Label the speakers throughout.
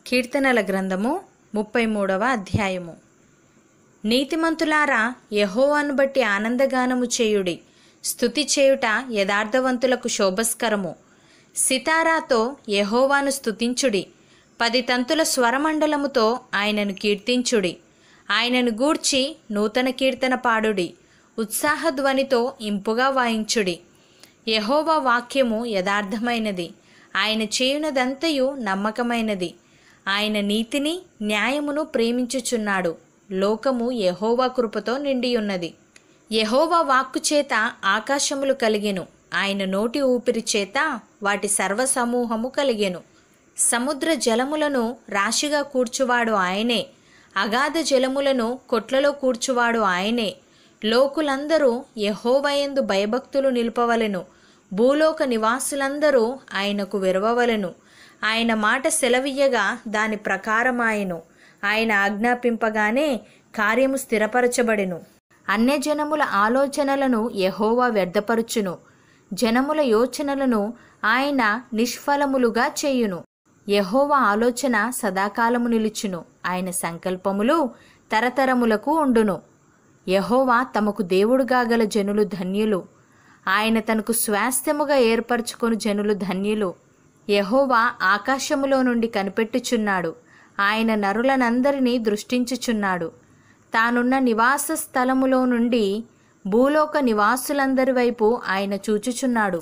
Speaker 1: కీర్తనల గ్రంథము ముప్పై మూడవ అధ్యాయము నీతిమంతులారా యెహోవాను బట్టి ఆనందగానము చేయుడి స్తుతి చేయుట యథార్థవంతులకు శోభస్కరము సితారాతో యెహోవాను స్తుతించుడి పది తంతుల స్వరమండలముతో ఆయనను కీర్తించుడి ఆయనను గూర్చి నూతన కీర్తన పాడుడి ఉత్సాహధ్వనితో ఇంపుగా వాయించుడి యెహోవా వాక్యము యథార్థమైనది ఆయన చేయునదంతయు నమ్మకమైనది ఆయన నీతిని న్యాయమును ప్రేమించుచున్నాడు లోకము యెహోవా కృపతో నిండియున్నది యెహోవా వాక్కు చేత ఆకాశములు కలిగెను ఆయన నోటి ఊపిరి చేత వాటి సర్వసమూహము కలిగెను సముద్ర జలములను రాశిగా కూర్చువాడు ఆయనే అగాధ జలములను కొట్లలో కూర్చువాడు ఆయనే లోకులందరూ యెహోవయందు భయభక్తులు నిలుపవలెను భూలోక నివాసులందరూ ఆయనకు విరవవలెను ఆయన మాట సెలవియ్యగా దాని ప్రకారమాయెను ఆయన ఆజ్ఞాపింపగానే కార్యము స్థిరపరచబడెను అన్యజనముల ఆలోచనలను యెహోవా వ్యర్థపరుచును జనముల యోచనలను ఆయన నిష్ఫలములుగా చేయును యెహోవా ఆలోచన సదాకాలము నిలుచును ఆయన సంకల్పములు తరతరములకు ఉండును యెహోవా తమకు దేవుడుగా గల జనులు ధన్యులు ఆయన తనకు స్వాస్థ్యముగా ఏర్పరచుకొని జనులు ధన్యులు యెహోవా ఆకాశములో నుండి కనిపెట్టుచున్నాడు ఆయన నరులనందరినీ దృష్టించుచున్నాడు తానున్న నివాస స్థలములో నుండి భూలోక నివాసులందరి వైపు ఆయన చూచుచున్నాడు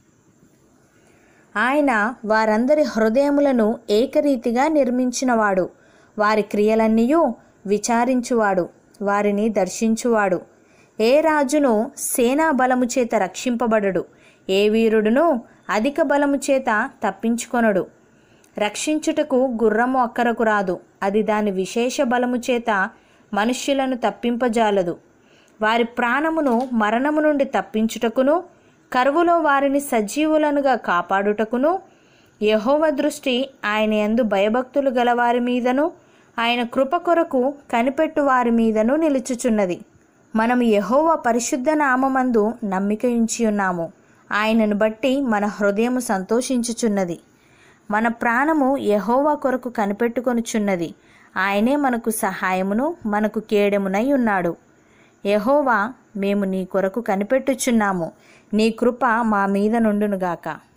Speaker 1: ఆయన వారందరి హృదయములను ఏకరీతిగా నిర్మించినవాడు వారి క్రియలన్నీయూ విచారించువాడు వారిని దర్శించువాడు ఏ రాజును సేనా బలము చేత రక్షింపబడడు ఏ వీరుడును అధిక బలము చేత తప్పించుకొనడు రక్షించుటకు గుర్రము అక్కరకు రాదు అది దాని విశేష బలము చేత మనుష్యులను తప్పింపజాలదు వారి ప్రాణమును మరణము నుండి తప్పించుటకును కరువులో వారిని సజీవులనుగా కాపాడుటకును యహోవ దృష్టి ఆయన యందు భయభక్తులు గలవారి మీదను ఆయన కృప కొరకు కనిపెట్టు వారి మీదను నిలుచుచున్నది మనము యహోవ పరిశుద్ధ నామమందు నమ్మిక ఉంచి ఉన్నాము ఆయనను బట్టి మన హృదయము సంతోషించుచున్నది మన ప్రాణము యహోవా కొరకు కనిపెట్టుకొనుచున్నది ఆయనే మనకు సహాయమును మనకు కేడెమునై ఉన్నాడు యహోవా మేము నీ కొరకు కనిపెట్టుచున్నాము నీ కృప మా మీద నుండునుగాక